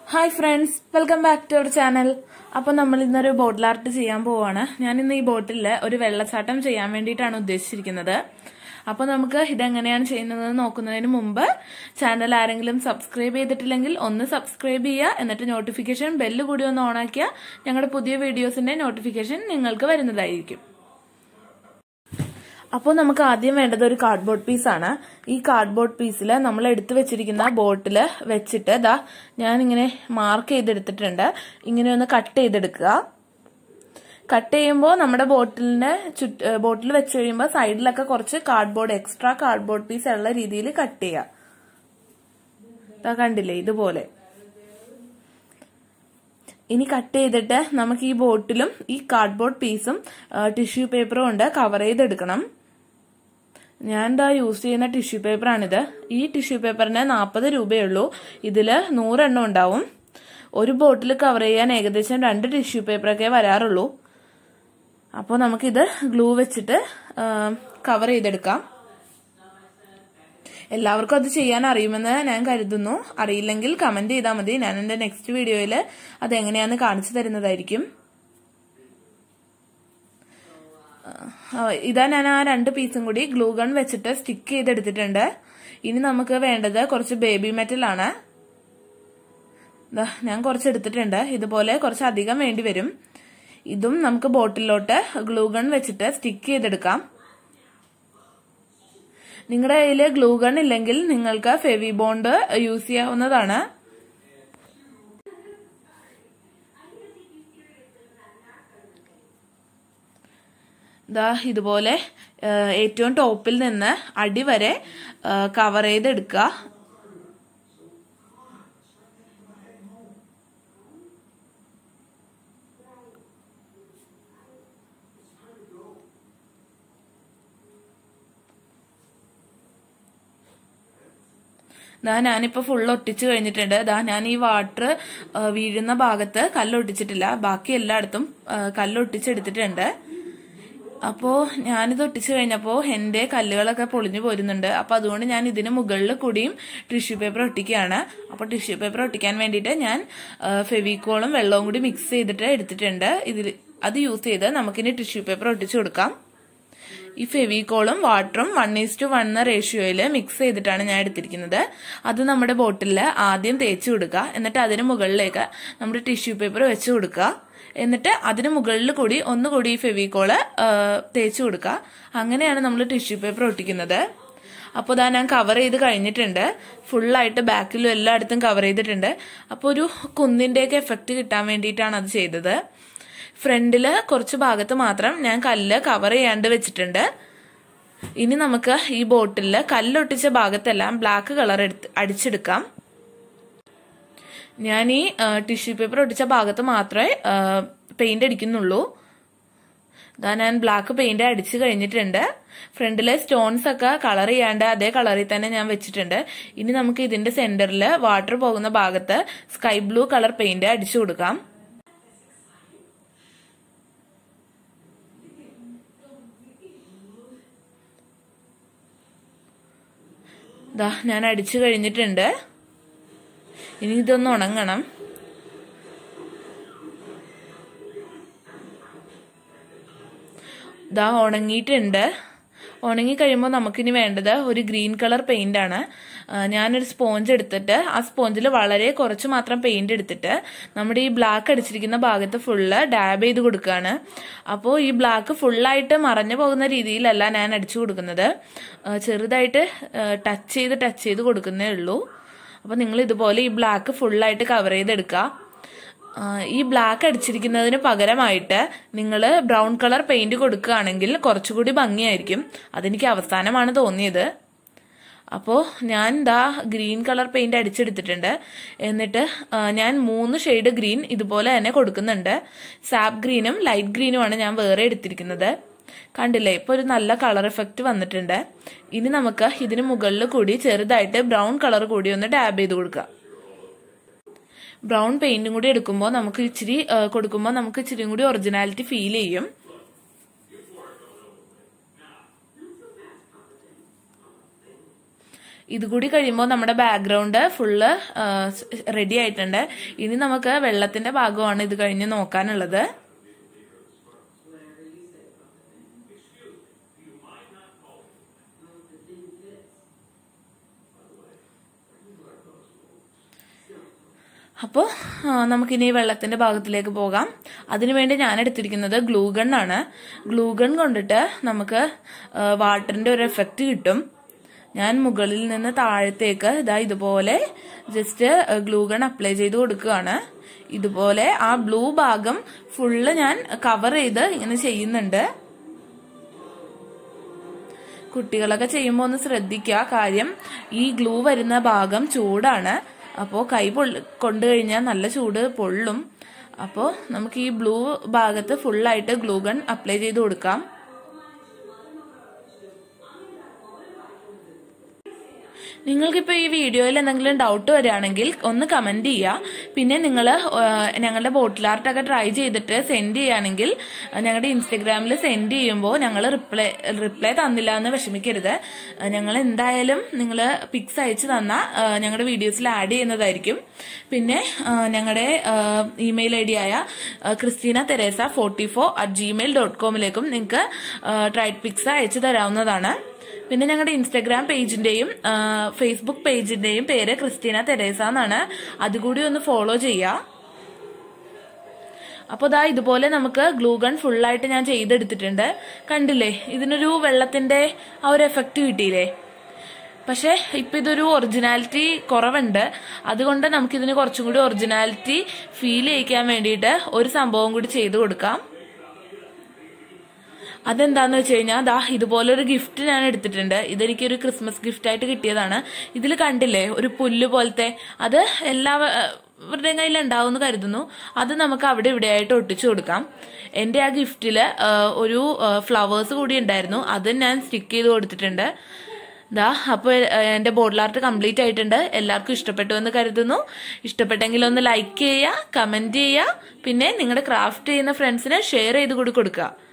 hi friends welcome back to our channel അപ്പോൾ നമ്മൾ ഇന്നൊരു ബോട്ടിൽ ആർട്ട് ചെയ്യാൻ പോവാണ് ഞാൻ ഇന്ന് ഈ ബോട്ടിൽ ഒരു വെള്ളച്ചാട്ടം ചെയ്യാൻ വേണ്ടിയിട്ടാണ് ഉദ്ദേശിച്ചിരിക്കുന്നത് അപ്പോൾ നമുക്ക് ഇതെങ്ങനെയാണ് ചെയ്യുന്നത് നോക്കുന്നതിന് മുമ്പ് ചാനൽ ആരെങ്കിലും സബ്സ്ക്രൈബ് ചെയ്തിട്ടില്ലെങ്കിൽ ഒന്ന് സബ്സ്ക്രൈബ് ചെയ്യുക എന്നിട്ട് നോട്ടിഫിക്കേഷൻ ബെല്ല് കൂടി ഒന്ന് ഓണാക്കിയാൽ ഞങ്ങളുടെ പുതിയ വീഡിയോസിന്റെ നോട്ടിഫിക്കേഷൻ നിങ്ങൾക്ക് വരുന്നതായിരിക്കും അപ്പോൾ നമുക്ക് ആദ്യം വേണ്ടത് ഒരു കാർഡ്ബോർഡ് പീസാണ് ഈ കാർഡ്ബോർഡ് പീസിൽ നമ്മൾ എടുത്തു വെച്ചിരിക്കുന്ന ബോട്ടിൽ വെച്ചിട്ട് ദാ ഞാനിങ്ങനെ മാർക്ക് ചെയ്തെടുത്തിട്ടുണ്ട് ഇങ്ങനെ ഒന്ന് കട്ട് ചെയ്തെടുക്കുക കട്ട് ചെയ്യുമ്പോൾ നമ്മുടെ ബോട്ടിലിന്റെ ചുറ്റ് ബോട്ടിൽ വെച്ച് കഴിയുമ്പോൾ സൈഡിലൊക്കെ കുറച്ച് കാർഡ്ബോർഡ് എക്സ്ട്രാ കാർഡ്ബോർഡ് പീസ് ഉള്ള രീതിയിൽ കട്ട് ചെയ്യുക ദാ കണ്ടില്ലേ ഇതുപോലെ ഇനി കട്ട് ചെയ്തിട്ട് നമുക്ക് ഈ ബോട്ടിലും ഈ കാർഡ്ബോർഡ് പീസും ടിഷ്യൂ പേപ്പറും കൊണ്ട് കവർ ചെയ്തെടുക്കണം ഞാൻ എന്താ യൂസ് ചെയ്യുന്ന ടിഷ്യൂ പേപ്പറാണിത് ഈ ടിഷ്യൂ പേപ്പറിന് നാൽപ്പത് രൂപയുള്ളൂ ഇതിൽ നൂറെണ്ണം ഉണ്ടാവും ഒരു ബോട്ടിൽ കവർ ചെയ്യാൻ ഏകദേശം രണ്ട് ടിഷ്യൂ പേപ്പറൊക്കെ വരാറുള്ളൂ അപ്പോൾ നമുക്കിത് ഗ്ലൂ വെച്ചിട്ട് കവർ ചെയ്തെടുക്കാം എല്ലാവർക്കും അത് ചെയ്യാൻ അറിയുമെന്ന് ഞാൻ കരുതുന്നു അറിയില്ലെങ്കിൽ കമന്റ് ചെയ്താൽ മതി ഞാൻ എന്റെ നെക്സ്റ്റ് വീഡിയോയിൽ അത് എങ്ങനെയാന്ന് കാണിച്ചു തരുന്നതായിരിക്കും ഇതാ ഞാൻ ആ രണ്ട് പീസും കൂടി ഗ്ലൂ ഗൺ വെച്ചിട്ട് സ്റ്റിക്ക് ചെയ്തെടുത്തിട്ടുണ്ട് ഇനി നമുക്ക് വേണ്ടത് കുറച്ച് ബേബി മെറ്റൽ ആണ് ഞാൻ കുറച്ച് എടുത്തിട്ടുണ്ട് ഇതുപോലെ കുറച്ച് അധികം വേണ്ടി വരും ഇതും നമുക്ക് ബോട്ടിലോട്ട് ഗ്ലൂ ഗൺ വെച്ചിട്ട് സ്റ്റിക്ക് ചെയ്തെടുക്കാം നിങ്ങളുടെ കയ്യിൽ ഗ്ലൂ ഗൺ ഇല്ലെങ്കിൽ നിങ്ങൾക്ക് ഫെവി ബോണ്ട് യൂസ് ചെയ്യാവുന്നതാണ് ദാ ഇതുപോലെ ഏറ്റവും ടോപ്പിൽ നിന്ന് അടി വരെ കവർ ചെയ്തെടുക്കുക ദാ ഞാനിപ്പോ ഫുൾ ഒട്ടിച്ചു കഴിഞ്ഞിട്ടുണ്ട് ദാ ഞാൻ ഈ വാട്ടർ വീഴുന്ന ഭാഗത്ത് കല്ലൊട്ടിച്ചിട്ടില്ല ബാക്കി എല്ലായിടത്തും കല്ലൊട്ടിച്ചെടുത്തിട്ടുണ്ട് അപ്പോ ഞാനിത് ഒട്ടിച്ചു കഴിഞ്ഞപ്പോ എന്റെ കല്ലുകളൊക്കെ പൊളിഞ്ഞു പോരുന്നുണ്ട് അപ്പൊ അതുകൊണ്ട് ഞാൻ ഇതിന് മുകളിൽ കൂടിയും ടിഷ്യൂ പേപ്പർ ഒട്ടിക്കുകയാണ് അപ്പൊ ടിഷ്യൂ പേപ്പർ ഒട്ടിക്കാൻ വേണ്ടിയിട്ട് ഞാൻ ഫെവിക്കോളും വെള്ളവും കൂടി മിക്സ് ചെയ്തിട്ട് എടുത്തിട്ടുണ്ട് ഇതിൽ അത് യൂസ് ചെയ്ത് നമുക്കിനി ടിഷ്യൂ പേപ്പർ ഒട്ടിച്ചു കൊടുക്കാം ഈ ഫെവിക്കോളും വാട്ടറും വൺ ഈസ് ടു വൺ എന്ന റേഷ്യോയിൽ മിക്സ് ചെയ്തിട്ടാണ് ഞാൻ എടുത്തിരിക്കുന്നത് അത് നമ്മുടെ ബോട്ടിലിൽ ആദ്യം തേച്ച് കൊടുക്കുക എന്നിട്ട് അതിന് മുകളിലേക്ക് നമ്മുടെ ടിഷ്യൂ പേപ്പർ വെച്ച് കൊടുക്കുക എന്നിട്ട് അതിന് മുകളിൽ കൂടി ഒന്നുകൂടി ഈ ഫെവിക്കോള് തേച്ച് കൊടുക്കുക അങ്ങനെയാണ് നമ്മൾ ടിഷ്യൂ പേപ്പർ ഒട്ടിക്കുന്നത് അപ്പോൾ ഇതാ ഞാൻ കവർ ചെയ്ത് കഴിഞ്ഞിട്ടുണ്ട് ഫുള്ളായിട്ട് ബാക്കിലും എല്ലായിടത്തും കവർ ചെയ്തിട്ടുണ്ട് അപ്പോൾ ഒരു കുന്നിൻ്റെയൊക്കെ എഫക്റ്റ് കിട്ടാൻ വേണ്ടിയിട്ടാണ് അത് ചെയ്തത് ഫ്രണ്ടില് കുറച്ച് ഭാഗത്ത് മാത്രം ഞാൻ കല്ല് കവർ ചെയ്യാണ്ട് വെച്ചിട്ടുണ്ട് ഇനി നമുക്ക് ഈ ബോട്ടിലില് കല്ലൊട്ടിച്ച ഭാഗത്തെല്ലാം ബ്ലാക്ക് കളർ എടുത്ത് അടിച്ചെടുക്കാം ഞാൻ ഈ ടിഷ്യൂ പേപ്പർ ഒട്ടിച്ച ഭാഗത്ത് മാത്രമേ പെയിന്റ് അടിക്കുന്നുള്ളൂ ഇതാ ഞാൻ ബ്ലാക്ക് പെയിന്റ് അടിച്ചു കഴിഞ്ഞിട്ടുണ്ട് ഫ്രണ്ടിലെ സ്റ്റോൺസ് ഒക്കെ കളർ ചെയ്യാണ്ട് അതേ കളറിൽ തന്നെ ഞാൻ വെച്ചിട്ടുണ്ട് ഇനി നമുക്ക് ഇതിന്റെ സെന്ററിൽ വാട്ടർ പോകുന്ന ഭാഗത്ത് സ്കൈ ബ്ലൂ കളർ പെയിന്റ് അടിച്ചു കൊടുക്കാം ദാ ഞാൻ അടിച്ചു കഴിഞ്ഞിട്ടുണ്ട് ഇനി ഇതൊന്ന് ഉണങ്ങണം ദാ ഉണങ്ങിയിട്ടുണ്ട് ഉണങ്ങി കഴിയുമ്പോൾ നമുക്കിനി വേണ്ടത് ഒരു ഗ്രീൻ കളർ പെയിന്റ് ആണ് ഞാനൊരു സ്പോഞ്ച് എടുത്തിട്ട് ആ സ്പോഞ്ചിൽ വളരെ കുറച്ച് മാത്രം പെയിന്റ് എടുത്തിട്ട് നമ്മുടെ ഈ ബ്ലാക്ക് അടിച്ചിരിക്കുന്ന ഭാഗത്ത് ഫുള്ള് ഡാബ് ചെയ്ത് കൊടുക്കുകയാണ് അപ്പോൾ ഈ ബ്ലാക്ക് ഫുള്ളായിട്ട് മറഞ്ഞു പോകുന്ന രീതിയിലല്ല ഞാൻ അടിച്ചു കൊടുക്കുന്നത് ചെറുതായിട്ട് ടച്ച് ചെയ്ത് ടച്ച് ചെയ്ത് കൊടുക്കുന്നേ ഉള്ളൂ അപ്പോൾ നിങ്ങൾ ഇതുപോലെ ഈ ബ്ലാക്ക് ഫുള്ളായിട്ട് കവർ ചെയ്തെടുക്കുക ഈ ബ്ലാക്ക് അടിച്ചിരിക്കുന്നതിന് പകരമായിട്ട് നിങ്ങൾ ബ്രൗൺ കളർ പെയിന്റ് കൊടുക്കുകയാണെങ്കിൽ കുറച്ചുകൂടി ഭംഗിയായിരിക്കും അതെനിക്ക് അവസാനമാണ് തോന്നിയത് അപ്പോൾ ഞാൻ ദാ ഗ്രീൻ കളർ പെയിന്റ് അടിച്ചെടുത്തിട്ടുണ്ട് എന്നിട്ട് ഞാൻ മൂന്ന് ഷെയ്ഡ് ഗ്രീൻ ഇതുപോലെ തന്നെ കൊടുക്കുന്നുണ്ട് സാപ്പ് ഗ്രീനും ലൈറ്റ് ഗ്രീനുമാണ് ഞാൻ വേറെ എടുത്തിരിക്കുന്നത് കണ്ടില്ലേ ഇപ്പൊ ഒരു നല്ല കളർ എഫക്റ്റ് വന്നിട്ടുണ്ട് ഇനി നമുക്ക് ഇതിന് മുകളിൽ കൂടി ചെറുതായിട്ട് ബ്രൗൺ കളർ കൂടി ഒന്ന് ടാബ് ചെയ്ത് കൊടുക്കാം ബ്രൗൺ പെയിന്റും കൂടി എടുക്കുമ്പോൾ നമുക്ക് ഇച്ചിരി കൊടുക്കുമ്പോൾ നമുക്ക് ഇച്ചിരി കൂടി ഒറിജിനാലിറ്റി ഫീൽ ചെയ്യും ഇത് കൂടി കഴിയുമ്പോൾ നമ്മുടെ ബാക്ക്ഗ്രൗണ്ട് ഫുള്ള് റെഡി ആയിട്ടുണ്ട് ഇനി നമുക്ക് വെള്ളത്തിന്റെ ഭാഗമാണ് ഇത് കഴിഞ്ഞ് നോക്കാനുള്ളത് അപ്പോൾ നമുക്കിനി വെള്ളത്തിന്റെ ഭാഗത്തിലേക്ക് പോകാം അതിനുവേണ്ടി ഞാൻ എടുത്തിരിക്കുന്നത് ഗ്ലൂഗൺ ആണ് ഗ്ലൂഗൺ കൊണ്ടിട്ട് നമുക്ക് വാട്ടറിന്റെ ഒരു എഫക്റ്റ് കിട്ടും ഞാൻ മുകളിൽ നിന്ന് താഴത്തേക്ക് ഇതാ ഇതുപോലെ ജസ്റ്റ് ഗ്ലൂഗൺ അപ്ലൈ ചെയ്ത് കൊടുക്കുകയാണ് ഇതുപോലെ ആ ബ്ലൂ ഭാഗം ഫുള്ള് ഞാൻ കവർ ചെയ്ത് ഇങ്ങനെ ചെയ്യുന്നുണ്ട് കുട്ടികളൊക്കെ ചെയ്യുമ്പോൾ ഒന്ന് ശ്രദ്ധിക്കുക കാര്യം ഈ ഗ്ലൂ വരുന്ന ഭാഗം ചൂടാണ് അപ്പോൾ കൈ പൊള്ളി കൊണ്ടു കഴിഞ്ഞാൽ നല്ല ചൂട് പൊള്ളും അപ്പോൾ നമുക്ക് ഈ ബ്ലൂ ഭാഗത്ത് ഫുള്ളായിട്ട് ഗ്ലൂ ഗൺ അപ്ലൈ ചെയ്ത് കൊടുക്കാം നിങ്ങൾക്കിപ്പോൾ ഈ വീഡിയോയിൽ എന്തെങ്കിലും ഡൗട്ട് വരികയാണെങ്കിൽ ഒന്ന് കമന്റ് ചെയ്യുക പിന്നെ നിങ്ങൾ ഞങ്ങളുടെ ബോട്ടിൽ ആർട്ടൊക്കെ ട്രൈ ചെയ്തിട്ട് സെൻഡ് ചെയ്യുകയാണെങ്കിൽ ഞങ്ങളുടെ ഇൻസ്റ്റഗ്രാമിൽ സെൻഡ് ചെയ്യുമ്പോൾ ഞങ്ങൾ റിപ്ലൈ റിപ്ലൈ തന്നില്ല എന്ന് വിഷമിക്കരുത് ഞങ്ങൾ എന്തായാലും നിങ്ങൾ പിക്സ് അയച്ചു തന്നാൽ ഞങ്ങളുടെ വീഡിയോസിൽ ആഡ് ചെയ്യുന്നതായിരിക്കും പിന്നെ ഞങ്ങളുടെ ഇമെയിൽ ഐ ഡി ആയ Christina Teresa forty four at Gmail dot കോമിലേക്കും നിങ്ങൾക്ക് ട്രൈഡ് പിക്സ് അയച്ചു തരാവുന്നതാണ് പിന്നെ ഞങ്ങളുടെ ഇൻസ്റ്റഗ്രാം പേജിന്റെയും ഫേസ്ബുക്ക് പേജിന്റെയും പേര് ക്രിസ്റ്റീന തെരേസ എന്നാണ് അതുകൂടി ഒന്ന് ഫോളോ ചെയ്യുക അപ്പോൾ ദാ ഇതുപോലെ നമുക്ക് ഗ്ലൂ ഗൺ ഫുള്ളായിട്ട് ഞാൻ ചെയ്തെടുത്തിട്ടുണ്ട് കണ്ടില്ലേ ഇതിനൊരു വെള്ളത്തിന്റെ ആ ഒരു എഫക്റ്റ് കിട്ടിയില്ലേ പക്ഷെ ഇപ്പൊ ഇതൊരു ഒറിജിനാലിറ്റി കുറവുണ്ട് അതുകൊണ്ട് നമുക്കിതിന് കുറച്ചും കൂടി ഒറിജിനാലിറ്റി ഫീൽ ചെയ്യിക്കാൻ വേണ്ടിയിട്ട് ഒരു സംഭവം കൂടി ചെയ്തു കൊടുക്കാം അതെന്താന്ന് വെച്ച് കഴിഞ്ഞാൽ ദാ ഇതുപോലൊരു ഗിഫ്റ്റ് ഞാൻ എടുത്തിട്ടുണ്ട് ഇതെനിക്കൊരു ക്രിസ്മസ് ഗിഫ്റ്റ് ആയിട്ട് കിട്ടിയതാണ് ഇതിൽ കണ്ടില്ലേ ഒരു പുല്ല് പോലത്തെ അത് എല്ലാവരുടെയും കയ്യിൽ ഉണ്ടാവുമെന്ന് കരുതുന്നു അത് നമുക്ക് അവിടെ ഇവിടെ ആയിട്ട് ഒട്ടിച്ചു കൊടുക്കാം എന്റെ ആ ഗിഫ്റ്റില് ഒരു ഫ്ലവേഴ്സ് കൂടി ഉണ്ടായിരുന്നു അത് ഞാൻ സ്റ്റിക്ക് ചെയ്ത് കൊടുത്തിട്ടുണ്ട് ദാ അപ്പോൾ എൻ്റെ ബോട്ടിൽ ആർട്ട് കംപ്ലീറ്റ് ആയിട്ടുണ്ട് എല്ലാവർക്കും ഇഷ്ടപ്പെട്ടു എന്ന് കരുതുന്നു ഇഷ്ടപ്പെട്ടെങ്കിൽ ഒന്ന് ലൈക്ക് ചെയ്യുക കമന്റ് ചെയ്യുക പിന്നെ നിങ്ങളുടെ ക്രാഫ്റ്റ് ചെയ്യുന്ന ഫ്രണ്ട്സിന് ഷെയർ ചെയ്ത് കൂടി കൊടുക്കുക